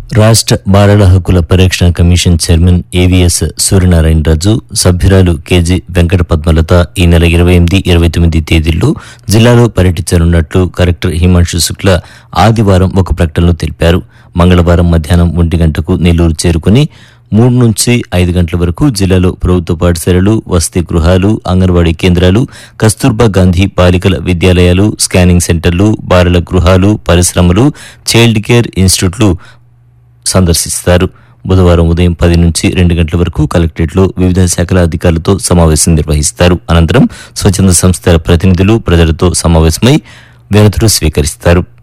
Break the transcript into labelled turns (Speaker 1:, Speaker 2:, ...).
Speaker 1: రాష్ట్ర బాలల హక్కుల పరిరక్షణ commission chairman AVS Suryanarayana Raju సభ్యురాలు కేజీ వెంకట పద్మలత ఈ నెల ఇరవై ఎనిమిది ఇరవై తొమ్మిది తేదీల్లో జిల్లాలో పర్యటించనున్నట్లు కలెక్టర్ హిమాంశు శుక్ల ఆదివారం ఒక ప్రకటనలో తెలిపారు మంగళవారం మధ్యాహ్నం ఒంటి గంటకు నెల్లూరు చేరుకుని మూడు నుంచి ఐదు గంటల వరకు జిల్లాలో ప్రభుత్వ పాఠశాలలు వసతి గృహాలు అంగన్వాడీ కేంద్రాలు కస్తూర్బా గాంధీ బాలికల విద్యాలయాలు స్కానింగ్ సెంటర్లు బాలల గృహాలు పరిశ్రమలు చైల్డ్ కేర్ ఇన్స్టిట్యూట్లు సందర్శిస్తారు బుధవారం ఉదయం పది నుంచి రెండు గంటల వరకు కలెక్టరేట్లో వివిధ శాఖల అధికారులతో సమావేశం నిర్వహిస్తారు అనంతరం స్వచ్ఛంద సంస్థల ప్రతినిధులు ప్రజలతో సమావేశమై వినతులు స్వీకరిస్తారు